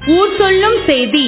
ஊர் சொல்லும் செய்தி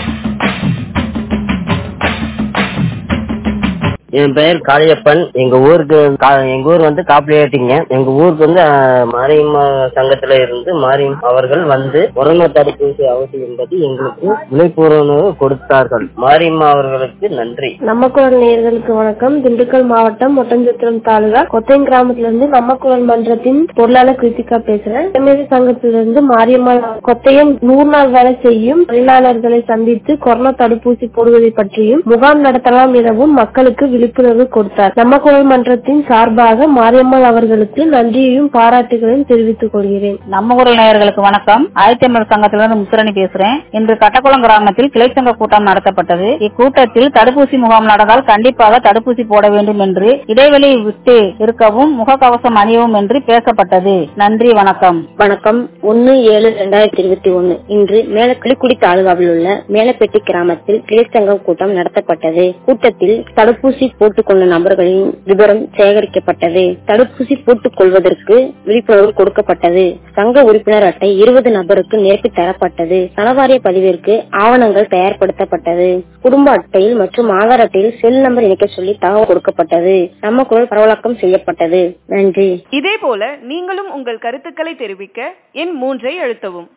என் பெயர் காளியப்பன் எங்க ஊருக்கு கா- எங்க ஊர் வந்து காப்பிலேட்டிங்க எங்க ஊருக்கு வந்து அஹ், மாரியம்மா சங்கத்துல இருந்து மாரியம் அவர்கள் வந்து கொரோனா தடுப்பூசி அவசியம் பற்றி எங்களுக்கு விழிப்புணர்வு கொடுத்தார்கள் மாரியம்மா அவர்களுக்கு நன்றி நம்ம குரல் நேயர்களுக்கு வணக்கம் திண்டுக்கல் மாவட்டம் ஒட்டஞ்சத்திரம் தாலுகா கொத்தையம் கிராமத்துல இருந்து நம்ம குரல் மன்றத்தின் பொருளாளர் கிருத்திகா பேசுறேன் தமிழக சங்கத்திலிருந்து மாரியம்மாள் கொத்தையம் நூறு நாள் வேலை செய்யும் தொழிலாளர்களை சந்தித்து கொரோனா தடுப்பூசி போடுவதை பற்றியும் முகாம் நடத்தலாம் எனவும் மக்களுக்கு விழிப்புணர்வு கொடுத்தார் நம்ம குரல் மன்றத்தின் சார்பாக மாரியம்மாள் அவர்களுக்கு நன்றியையும் பாராட்டுகளையும் தெரிவித்துக் கொள்கிறேன் நம்ம ஊரல் நேயர்களுக்கு வணக்கம் ஆயத்தமிழ் சங்கத்திலிருந்து முத்துரணி பேசுறேன் இன்று கட்டக்குளம் கிராமத்தில் கிளைச்சங்க கூட்டம் நடத்தப்பட்டது இக்கூட்டத்தில் தடுப்பூசி முகாம் நடந்தால் கண்டிப்பாக தடுப்பூசி போட வேண்டும் என்று இடைவெளி விட்டு இருக்கவும் முகக்கவசம் அணியவும் என்று பேசப்பட்டது நன்றி வணக்கம் வணக்கம் ஒன்னு ஏழு ரெண்டாயிரத்தி இருபத்தி ஒன்னு இன்று மேல கிளிக்குடி தாலுகாவில் உள்ள மேலப்பெட்டி கிராமத்தில் கிளைச்சங்கம் கூட்டம் நடத்தப்பட்டது கூட்டத்தில் தடுப்பூசி போட்டுக் கொண்ட நபர்களின் விவரம் சேகரிக்கப்பட்டது தடுப்பூசி போட்டுக் கொள்வதற்கு விழிப்புணர்வு கொடுக்கப்பட்டது சங்க உறுப்பினர் அட்டை இருபது நபருக்கு நிரப்பி தரப்பட்டது நலவாரிய பதிவிற்கு ஆவணங்கள் தயார்படுத்தப்பட்டது குடும்ப அட்டையில் மற்றும் ஆதார் அட்டையில் செல் நம்பர் இணைக்க சொல்லி தகவல் கொடுக்கப்பட்டது நம்ம குரல் பரவலாக்கம் செய்யப்பட்டது நன்றி இதே போல நீங்களும் உங்கள் கருத்துக்களை தெரிவிக்க எண் மூன்றை அழுத்தவும்